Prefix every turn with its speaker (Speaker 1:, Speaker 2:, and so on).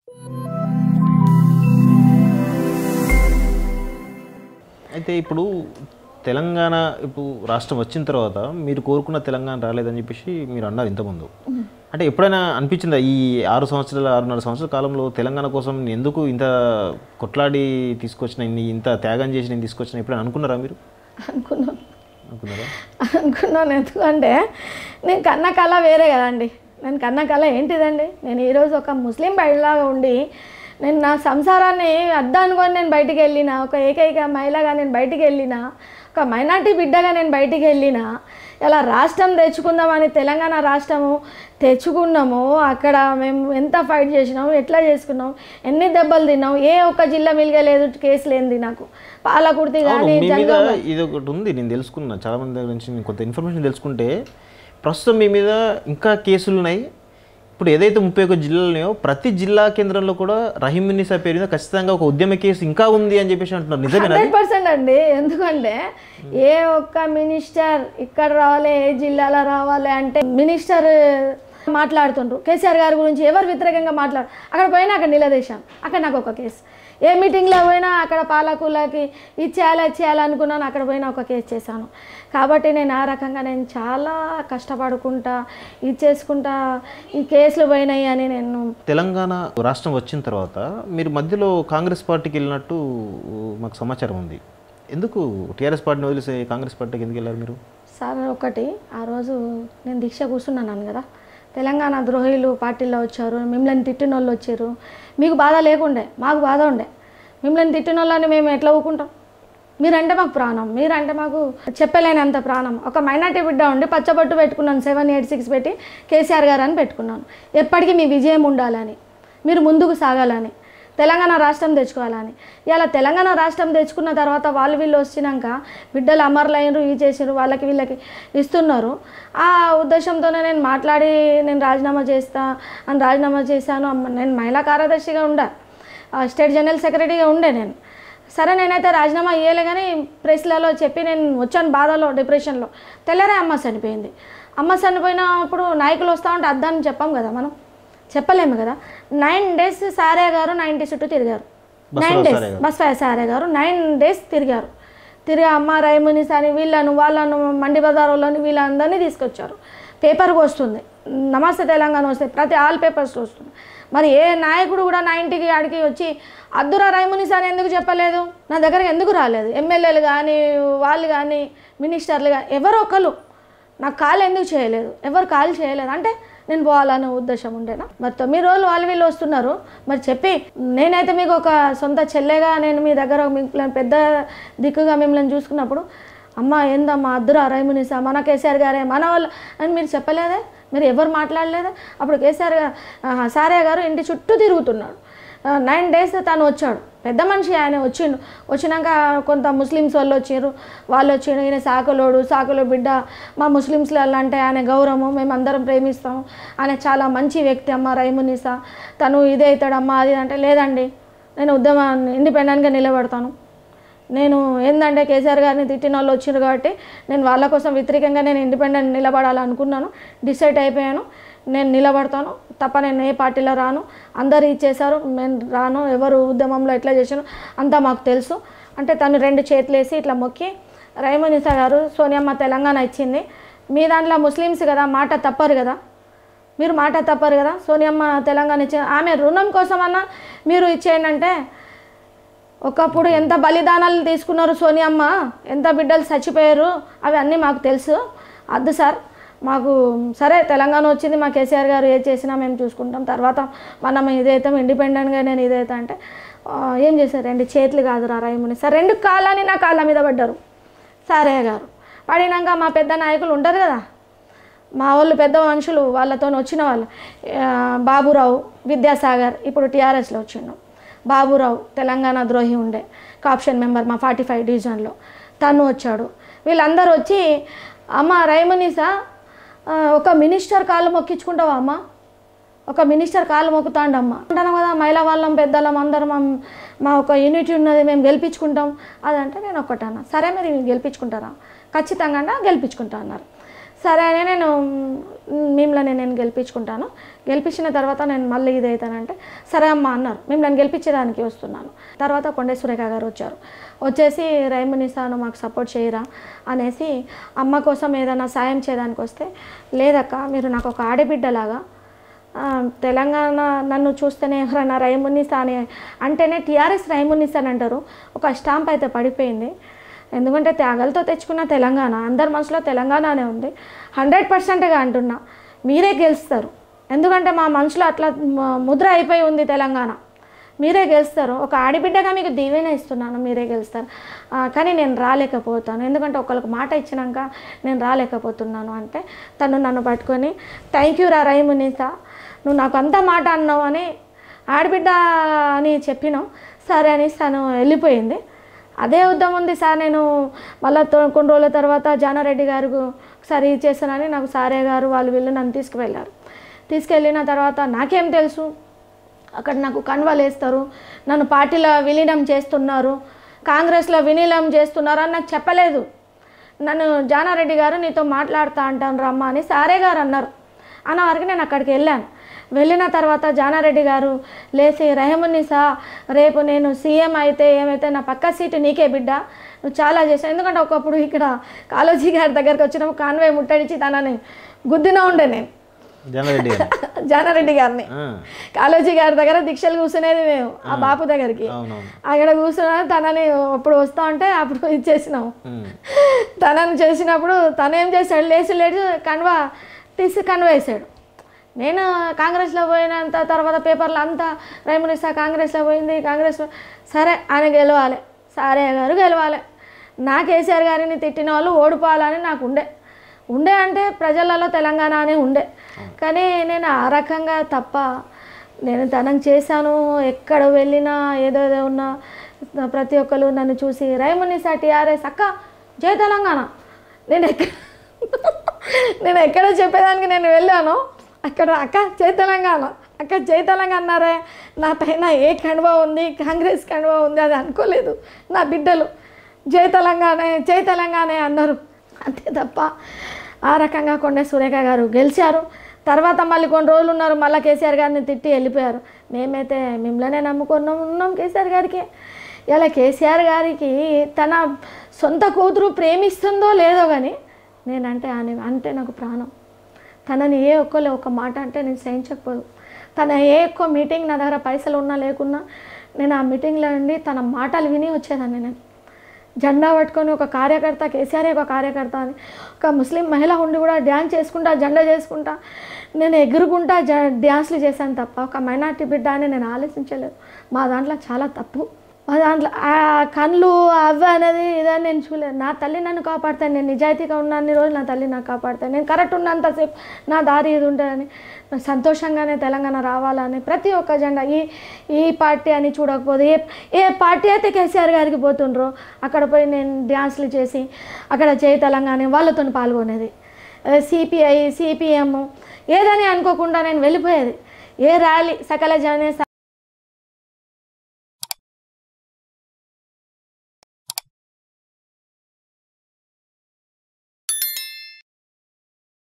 Speaker 1: అయితే ఇప్పుడు తెలంగాణ ఇప్పుడు రాష్ట్రం వచ్చిన తర్వాత మీరు కోరుకున్న తెలంగాణ రాలేదని చెప్పేసి మీరు అన్నారు ఇంతకుముందు అంటే ఎప్పుడైనా అనిపించిందా ఈ ఆరు సంవత్సరాల ఆరున్నర సంవత్సరాల కాలంలో తెలంగాణ కోసం నేను ఎందుకు ఇంత కొట్లాడి తీసుకొచ్చిన ఇన్ని ఇంత త్యాగం చేసి నేను తీసుకొచ్చిన ఎప్పుడైనా అనుకున్నారా మీరు
Speaker 2: అనుకున్నాను
Speaker 1: అనుకున్నారా
Speaker 2: అనుకున్నాను ఎందుకంటే నేను కన్న కళ వేరే కదండి నేను కన్న కళ ఏంటిదండి నేను ఈరోజు ఒక ముస్లిం బయటలాగా ఉండి నేను నా సంసారాన్ని అద్దనుకొని నేను బయటికి వెళ్ళిన ఒక ఏకైక మహిళగా నేను బయటికి వెళ్ళిన ఒక మైనార్టీ బిడ్డగా నేను బయటికి వెళ్ళిన ఇలా రాష్ట్రం తెచ్చుకుందామని తెలంగాణ రాష్ట్రము తెచ్చుకున్నాము అక్కడ మేము ఎంత ఫైట్ చేసినాము ఎట్లా చేసుకున్నాం ఎన్ని దెబ్బలు తిన్నాం ఏ ఒక్క జిల్లా మిలగలేదు కేసు లేనిది నాకు పాలకుర్తి
Speaker 1: అవును,
Speaker 2: కానీ
Speaker 1: మీ మీద ఇది ఒకటి ఉంది నేను తెలుసుకున్నా చాలా మంది దగ్గర నుంచి నేను కొంత ఇన్ఫర్మేషన్ తెలుసుకుంటే ప్రస్తుతం మీ మీద ఇంకా కేసులు ఉన్నాయి ఇప్పుడు ఏదైతే ముప్పై ఒక్క జిల్లాలు ఉన్నాయో ప్రతి జిల్లా కేంద్రంలో కూడా రహీం నిసా పేరు మీద ఖచ్చితంగా ఒక ఉద్యమ కేసు ఇంకా ఉంది అని చెప్పేసి అంటున్నారు నిజమేనా
Speaker 2: హండ్రెడ్ పర్సెంట్ అండి ఎందుకంటే ఏ ఒక్క మినిస్టర్ ఇక్కడ రావాలి ఏ జిల్లాలో రావాలి అంటే మినిస్టర్ మాట్లాడుతుండ్రు కేసీఆర్ గారి గురించి ఎవరు వ్యతిరేకంగా మాట్లాడు అక్కడ పోయినా అక్కడ నిలదీశాం అక్కడ నాకు ఒక కేసు ఏ మీటింగ్లో పోయినా అక్కడ పాలకులకి ఇది చేయాలి అది చేయాలనుకున్నాను అక్కడ పోయినా ఒక కేసు చేశాను కాబట్టి నేను ఆ రకంగా నేను చాలా కష్టపడుకుంటా ఇది చేసుకుంటా ఈ కేసులు పోయినాయి అని నేను
Speaker 1: తెలంగాణ రాష్ట్రం వచ్చిన తర్వాత మీరు మధ్యలో కాంగ్రెస్ పార్టీకి వెళ్ళినట్టు మాకు సమాచారం ఉంది ఎందుకు టీఆర్ఎస్ పార్టీని వదిలేసి కాంగ్రెస్ పార్టీకి ఎందుకు వెళ్ళారు మీరు
Speaker 2: సార్ ఒకటి ఆ రోజు నేను దీక్ష కూర్చున్నాను కదా తెలంగాణ ద్రోహులు పార్టీలో వచ్చారు మిమ్మల్ని తిట్టిన వాళ్ళు వచ్చారు మీకు బాధ లేకుండే మాకు బాధ ఉండే మిమ్మల్ని తిట్టిన వాళ్ళని మేము ఎట్లా ఊకుంటాం మీరంటే మాకు ప్రాణం మీరంటే మాకు చెప్పలేనంత ప్రాణం ఒక మైనార్టీ బిడ్డ ఉండి పచ్చబొట్టు పెట్టుకున్నాను సెవెన్ ఎయిట్ సిక్స్ పెట్టి కేసీఆర్ గారు అని పెట్టుకున్నాను ఎప్పటికీ మీ విజయం ఉండాలని మీరు ముందుకు సాగాలని తెలంగాణ రాష్ట్రం తెచ్చుకోవాలని ఇలా తెలంగాణ రాష్ట్రం తెచ్చుకున్న తర్వాత వాళ్ళు వీళ్ళు వచ్చినాక బిడ్డలు అమరులైనరు ఇవి చేసినారు వాళ్ళకి వీళ్ళకి ఇస్తున్నారు ఆ ఉద్దేశంతోనే నేను మాట్లాడి నేను రాజీనామా చేస్తా అని రాజీనామా చేశాను అమ్మ- నేను మహిళా కార్యదర్శిగా ఉండా ఆ, స్టేట్ జనరల్ సెక్రటరీగా ఉండే నేను సరే నేనైతే రాజీనామా ఇయ్యలే కానీ ప్రెస్లలో చెప్పి నేను వచ్చాను బాధలో డిప్రెషన్లో తెల్లరే అమ్మ చనిపోయింది అమ్మ చనిపోయినప్పుడు నాయకులు వస్తూ ఉంటే అద్దాన్ని చెప్పాం కదా మనం చెప్పలేము కదా నైన్ డేస్ సారే గారు నైంటీ చుట్టూ తిరిగారు నైన్ డేస్ బస్వాయ సారే గారు నైన్ డేస్ తిరిగారు తిరిగి అమ్మ రైమునిస్ అని వీళ్ళను వాళ్ళను మండి బజార్ వాళ్ళని వీళ్ళందరినీ తీసుకొచ్చారు పేపర్కి వస్తుంది నమస్తే తెలంగాణ వస్తుంది ప్రతి ఆల్ పేపర్స్లో వస్తుంది మరి ఏ నాయకుడు కూడా నా ఇంటికి ఆడికి వచ్చి అద్దురా రైమునిస్ అని ఎందుకు చెప్పలేదు నా దగ్గరకు ఎందుకు రాలేదు ఎమ్మెల్యేలు కానీ వాళ్ళు కానీ మినిస్టర్లు కానీ ఎవరో ఒకరు నాకు కాల్ ఎందుకు చేయలేదు ఎవరు కాల్ చేయలేదు అంటే నేను పోవాలనే ఉద్దేశం ఉండేనా మరి తొమ్మిది రోజులు వాళ్ళు వీళ్ళు వస్తున్నారు మరి చెప్పి నేనైతే మీకు ఒక సొంత చెల్లెగా నేను మీ దగ్గర మిమ్మల్ని పెద్ద దిక్కుగా మిమ్మల్ని చూసుకున్నప్పుడు అమ్మ ఏందమ్మా అద్దురా రైమునిసా మన కేసీఆర్ గారే మన వాళ్ళు అని మీరు చెప్పలేదే మీరు ఎవరు మాట్లాడలేదే అప్పుడు కేసీఆర్ గా- ఆహా, సారే గారు ఇంటి చుట్టూ తిరుగుతున్నాడు నైన్ డేస్ తను వచ్చాడు పెద్ద మనిషి ఆయన వచ్చిండు వచ్చినాక కొంత ముస్లిమ్స్ వాళ్ళు వచ్చారు వాళ్ళు వచ్చిండు ఈయన సాకలోడు సాకలో బిడ్డ మా ముస్లిమ్స్లలో అంటే ఆయన గౌరవము మేము అందరం ప్రేమిస్తాము ఆయన చాలా మంచి వ్యక్తి అమ్మ రైమునిసా తను ఇదే అవుతాడమ్మా అది అంటే లేదండి నేను ఉద్యమాన్ని ఇండిపెండెంట్గా నిలబడతాను నేను ఏంటంటే కేసీఆర్ గారిని తిట్టిన వాళ్ళు వచ్చారు కాబట్టి నేను వాళ్ళ కోసం వ్యతిరేకంగా నేను ఇండిపెండెంట్ నిలబడాలనుకున్నాను డిసైడ్ అయిపోయాను నేను నిలబడతాను తప్ప నేను ఏ పార్టీలో రాను అందరు ఇచ్చేశారు నేను రాను ఎవరు ఉద్యమంలో ఎట్లా చేశాను అంతా మాకు తెలుసు అంటే తను రెండు చేతులు వేసి ఇట్లా మొక్కి రైమనిసా గారు సోనియమ్మ తెలంగాణ ఇచ్చింది మీ దాంట్లో ముస్లిమ్స్ కదా మాట తప్పరు కదా మీరు మాట తప్పరు కదా సోనియమ్మ తెలంగాణ ఇచ్చే ఆమె రుణం కోసమన్నా మీరు ఇచ్చేయండి అంటే ఒకప్పుడు ఎంత బలిదానాలు తీసుకున్నారు సోనియమ్మ ఎంత బిడ్డలు చచ్చిపోయారు అవి అన్నీ మాకు తెలుసు అద్దు సార్ మాకు సరే తెలంగాణ వచ్చింది మా కేసీఆర్ గారు ఏది చేసినా మేము చూసుకుంటాం తర్వాత మనం ఇదైతాం ఇండిపెండెంట్గా నేను ఇదైతా అంటే ఆ, ఏం చేశారు రెండు చేతులు కాదు రా రైముని సార్ రెండు కాళ్ళని నా కాళ్ళ మీద పడ్డారు సారే గారు పడినాక మా పెద్ద నాయకులు ఉంటారు కదా మా వాళ్ళు పెద్ద మనుషులు వాళ్ళతో వచ్చిన వాళ్ళు ఆ, బాబురావు విద్యాసాగర్ ఇప్పుడు టీఆర్ఎస్లో వచ్చిండు బాబురావు తెలంగాణ ద్రోహి ఉండే కాప్షన్ మెంబర్ మా ఫార్టీ ఫైవ్ డివిజన్లో తను వచ్చాడు వీళ్ళందరూ వచ్చి అమ్మ రైమనీసా ఆ, ఒక మినిస్టర్ కాళ్ళు మొక్కించుకుంటావా అమ్మ ఒక మినిస్టర్ కాళ్ళు మొక్కుతాండమ్మ అంటాను కదా మహిళా వాళ్ళం పెద్దలం అందరం మా- మా ఒక యూనిటీ ఉన్నది మేము గెలిపించుకుంటాం అదంటే నేను ఒక్కటన్నా సరే మీరు గెలిపించుకుంటారా ఖచ్చితంగా అంటే గెలిపించుకుంటా అన్నారు సరే అని నేను మిమ్మల్ని నేను గెలిపించుకుంటాను గెలిపించిన తర్వాత నేను మళ్ళీ ఇది అవుతానంటే సరే అమ్మ అన్నారు మిమ్మల్ని గెలిపించడానికి వస్తున్నాను తర్వాత కొండే సురేఖ గారు వచ్చారు వచ్చేసి రైమునిసాను మాకు సపోర్ట్ చేయరా అనేసి అమ్మ కోసం ఏదైనా సాయం చేయడానికి వస్తే లేదక్క మీరు నాకు ఒక ఆడబిడ్డలాగా ఆ, తెలంగాణ నన్ను చూస్తేనే ఎవరైనా రైమునిసా అని అంటేనే టీఆర్ఎస్ రైమునిసా అని అంటారు ఒక స్టాంప్ అయితే పడిపోయింది ఎందుకంటే త్యాగాలతో తెచ్చుకున్న తెలంగాణ అందరి మనసులో తెలంగాణనే ఉంది హండ్రెడ్ పర్సెంట్గా అంటున్నా మీరే గెలుస్తారు ఎందుకంటే మా మనసులో అట్లా మ- ముద్ర అయిపోయి ఉంది తెలంగాణ మీరే గెలుస్తారు ఒక ఆడిబిడ్డగా మీకు దీవెన ఇస్తున్నాను మీరే గెలుస్తారు ఆ, కానీ నేను రాలేకపోతాను ఎందుకంటే ఒకరికి మాట ఇచ్చినాక నేను రాలేకపోతున్నాను అంటే తను నన్ను పట్టుకొని థ్యాంక్ యూ రా రైమునీత నువ్వు నాకు అంత మాట అన్నావు అని ఆడబిడ్డ అని చెప్పినావు సరే అని తను వెళ్ళిపోయింది అదే ఉద్యమం ఉంది సార్ నేను మళ్ళీ కొన్ని రోజుల తర్వాత జానారెడ్డి గారు ఒకసారి ఇది చేస్తానని నాకు సారే గారు వాళ్ళు వీళ్ళు నన్ను తీసుకువెళ్ళారు తీసుకెళ్ళిన తర్వాత నాకేం తెలుసు అక్కడ నాకు కన్వాలు వేస్తారు నన్ను పార్టీలో విలీనం చేస్తున్నారు కాంగ్రెస్లో విలీనం చేస్తున్నారు అని నాకు చెప్పలేదు నన్ను జానారెడ్డి గారు నీతో మాట్లాడుతా అంటాను రమ్మా అని సారే గారు అన్నారు అన్న వరకు నేను అక్కడికి వెళ్ళాను వెళ్ళిన తర్వాత జానారెడ్డి గారు లేచి రహమునిసా రేపు నేను సీఎం అయితే ఏమైతే నా పక్క సీటు నీకే బిడ్డ నువ్వు చాలా చేసావు ఎందుకంటే ఒకప్పుడు ఇక్కడ కాళోజీ గారి దగ్గరికి వచ్చినప్పుడు కాన్వే ముట్టడిచి తనని గుద్దిన ఉండే నేను
Speaker 1: జనారెడ్డి గారు
Speaker 2: జానారెడ్డి గారిని
Speaker 1: ఆ,
Speaker 2: కాళోజీ గారి దగ్గర దీక్షలు కూర్చునేది మేము ఆ బాపు దగ్గరికి
Speaker 1: అవునవును
Speaker 2: అక్కడ కూర్చున్నా తనని అప్పుడు వస్తా ఉంటే అప్పుడు ఇచ్చేసినాం
Speaker 1: ఉమ్,
Speaker 2: తనని చేసినప్పుడు తను ఏం చేశాడు లేచి లేచి కన్వా తీసి కన్వా వేసాడు నేను కాంగ్రెస్లో పోయినంత తర్వాత పేపర్లో అంతా రైమునిసా కాంగ్రెస్లో పోయింది కాంగ్రెస్ సరే ఆయన గెలవాలి సారే గారు గెలవాలి నా కేసీఆర్ గారిని తిట్టిన వాళ్ళు ఓడిపోవాలని నాకు ఉండే ఉండే అంటే ప్రజలలో తెలంగాణ అనే ఉండే కానీ నేను ఆ రకంగా తప్ప నేను తనకు చేశాను ఎక్కడ వెళ్ళినా ఏదో ఏదో ఉన్నా ప్రతి ఒక్కరు నన్ను చూసి రైమునిసా టీఆర్ఎస్ అక్క జై తెలంగాణ నేను ఎక్కడ నేను ఎక్కడ చెప్పేదానికి నేను వెళ్ళాను అక్కడ అక్క జై తెలంగాణ అక్క జై తెలంగాణ అన్నారే నా పైన ఏ కండువా ఉంది కాంగ్రెస్ కండువా ఉంది అది అనుకోలేదు నా బిడ్డలు జై తెలంగాణ జై తెలంగాణ అన్నారు అంతే తప్ప ఆ రకంగా కొండే సురేఖ గారు గెలిచారు తర్వాత మళ్ళీ కొన్ని రోజులు ఉన్నారు మళ్ళీ కేసీఆర్ గారిని తిట్టి వెళ్ళిపోయారు మేమైతే మిమ్మల్నే నమ్ముకున్నాం ఉన్నాం కేసీఆర్ గారికి ఇలా కేసీఆర్ గారికి తన సొంత కూతురు ప్రేమిస్తుందో లేదో కానీ నేనంటే ఆమె అంటే నాకు ప్రాణం తనని ఏ ఒక్కలే ఒక మాట అంటే నేను సహించకపోదు తన ఏ ఒక్క మీటింగ్ నా దగ్గర పైసలు ఉన్నా లేకున్నా నేను ఆ మీటింగ్లో ఉండి తన మాటలు విని వచ్చేదాన్ని నేను జెండా పట్టుకొని ఒక కార్యకర్త కేసీఆర్ ఒక కార్యకర్త అని ఒక ముస్లిం మహిళ ఉండి కూడా డ్యాన్స్ చేసుకుంటా జెండా చేసుకుంటా నేను ఎగురుకుంటా జ డ్యాన్స్లు చేశాను తప్ప ఒక మైనార్టీ బిడ్డ అని నేను ఆలోచించలేదు మా దాంట్లో చాలా తప్పు మా దాంట్లో ఆ కళ్ళు అవి అనేది ఇదని నేను చూడలేదు నా తల్లి నన్ను కాపాడుతాను నేను నిజాయితీగా ఉన్న అన్ని రోజులు నా తల్లి నాకు కాపాడుతాను నేను కరెక్ట్ ఉన్నంతసేపు నా దారి ఇది ఉంటుందని నాకు సంతోషంగానే తెలంగాణ రావాలని ప్రతి ఒక్క జెండా ఈ ఈ పార్టీ అని చూడకపోతే ఏ ఏ పార్టీ అయితే కేసీఆర్ గారికి పోతుండ్రో అక్కడ పోయి నేను డ్యాన్స్లు చేసి అక్కడ జై తెలంగాణ వాళ్ళతో పాల్గొనేది సిపిఐ సిపిఎం ఏదని అనుకోకుండా నేను వెళ్ళిపోయేది ఏ ర్యాలీ సకల జన